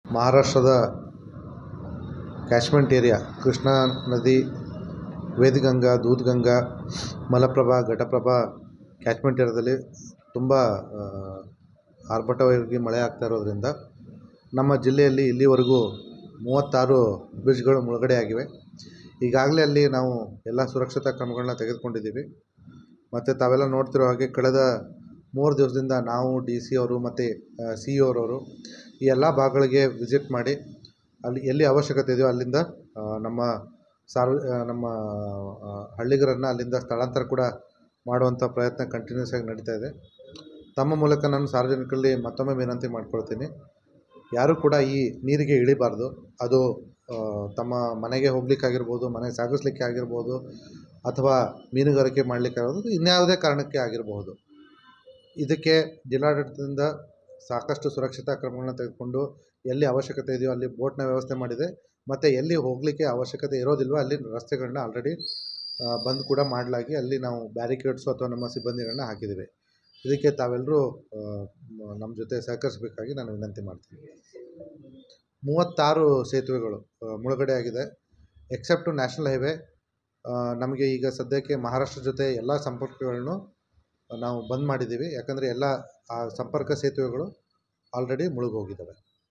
ಮಹಾರಾಷ್ಟ್ರದ catchment area Krishna ನದಿ Vedganga Dudhganga Malaprabha Ghataprabha catchment ಏರಿಯಾದಲ್ಲಿ ತುಂಬ ಆರ್ಭಟವಾಗಿ ಮಳೆ ಆಗ್ತಾ ಇರೋದರಿಂದ ನಮ್ಮ ಜಿಲ್ಲೆಯಲ್ಲಿ ಇಲ್ಲಿವರೆಗೂ ಮೂವತ್ತಾರು ಬ್ರಿಡ್ಜ್ಗಳು ಮುಳುಗಡೆ ಆಗಿವೆ ಈಗಾಗಲೇ ಅಲ್ಲಿ ನಾವು ಎಲ್ಲ ಸುರಕ್ಷತಾ ಕ್ರಮಗಳನ್ನ ತೆಗೆದುಕೊಂಡಿದ್ದೀವಿ ಮತ್ತು ತಾವೆಲ್ಲ ನೋಡ್ತಿರೋ ಹಾಗೆ ಕಳೆದ ಮೂರು ದಿವಸದಿಂದ ನಾವು ಡಿ ಸಿ ಅವರು ಮತ್ತು ಸಿ ಇ ಅವ್ರವರು ಈ ಎಲ್ಲ ಭಾಗಗಳಿಗೆ ವಿಸಿಟ್ ಮಾಡಿ ಅಲ್ಲಿ ಎಲ್ಲಿ ಅವಶ್ಯಕತೆ ಇದೆಯೋ ಅಲ್ಲಿಂದ ನಮ್ಮ ಸಾರ್ವ ನಮ್ಮ ಹಳ್ಳಿಗರನ್ನು ಅಲ್ಲಿಂದ ಸ್ಥಳಾಂತರ ಕೂಡ ಮಾಡುವಂಥ ಪ್ರಯತ್ನ ಕಂಟಿನ್ಯೂಸ್ ಆಗಿ ನಡೀತಾ ಇದೆ ತಮ್ಮ ಮೂಲಕ ನಾನು ಸಾರ್ವಜನಿಕರಲ್ಲಿ ಮತ್ತೊಮ್ಮೆ ವಿನಂತಿ ಮಾಡ್ಕೊಳ್ತೀನಿ ಯಾರೂ ಕೂಡ ಈ ನೀರಿಗೆ ಇಳಿಬಾರ್ದು ಅದು ತಮ್ಮ ಮನೆಗೆ ಹೋಗಲಿಕ್ಕಾಗಿರ್ಬೋದು ಮನೆಗೆ ಸಾಗಿಸ್ಲಿಕ್ಕೆ ಆಗಿರ್ಬೋದು ಅಥವಾ ಮೀನುಗಾರಿಕೆ ಮಾಡಲಿಕ್ಕೆ ಆಗಿರ್ಬೋದು ಇನ್ಯಾವುದೇ ಕಾರಣಕ್ಕೆ ಆಗಿರಬಹುದು ಇದಕ್ಕೆ ಜಿಲ್ಲಾಡಳಿತದಿಂದ ಸಾಕಷ್ಟು ಸುರಕ್ಷತಾ ಕ್ರಮಗಳನ್ನ ತೆಗೆದುಕೊಂಡು ಎಲ್ಲಿ ಅವಶ್ಯಕತೆ ಇದೆಯೋ ಅಲ್ಲಿ ಬೋಟ್ನ ವ್ಯವಸ್ಥೆ ಮಾಡಿದೆ ಮತ್ತು ಎಲ್ಲಿ ಹೋಗಲಿಕ್ಕೆ ಅವಶ್ಯಕತೆ ಇರೋದಿಲ್ವೋ ಅಲ್ಲಿ ರಸ್ತೆಗಳನ್ನ ಆಲ್ರೆಡಿ ಬಂದ್ ಕೂಡ ಮಾಡಲಾಗಿ ಅಲ್ಲಿ ನಾವು ಬ್ಯಾರಿಕೇಡ್ಸು ಅಥವಾ ನಮ್ಮ ಸಿಬ್ಬಂದಿಗಳನ್ನ ಹಾಕಿದ್ದೀವಿ ಇದಕ್ಕೆ ತಾವೆಲ್ಲರೂ ನಮ್ಮ ಜೊತೆ ಸಹಕರಿಸಬೇಕಾಗಿ ನಾನು ವಿನಂತಿ ಮಾಡ್ತೀನಿ ಮೂವತ್ತಾರು ಸೇತುವೆಗಳು ಮುಳುಗಡೆ ಆಗಿದೆ ಎಕ್ಸೆಪ್ಟು ನ್ಯಾಷನಲ್ ಹೈವೇ ನಮಗೆ ಈಗ ಸದ್ಯಕ್ಕೆ ಮಹಾರಾಷ್ಟ್ರ ಜೊತೆ ಎಲ್ಲ ಸಂಪರ್ಕಗಳನ್ನು ನಾವು ಬಂದ್ ಮಾಡಿದ್ದೀವಿ ಯಾಕಂದರೆ ಎಲ್ಲ ಆ ಸಂಪರ್ಕ ಸೇತುವೆಗಳು ಆಲ್ರೆಡಿ ಮುಳುಗೋಗಿದ್ದಾವೆ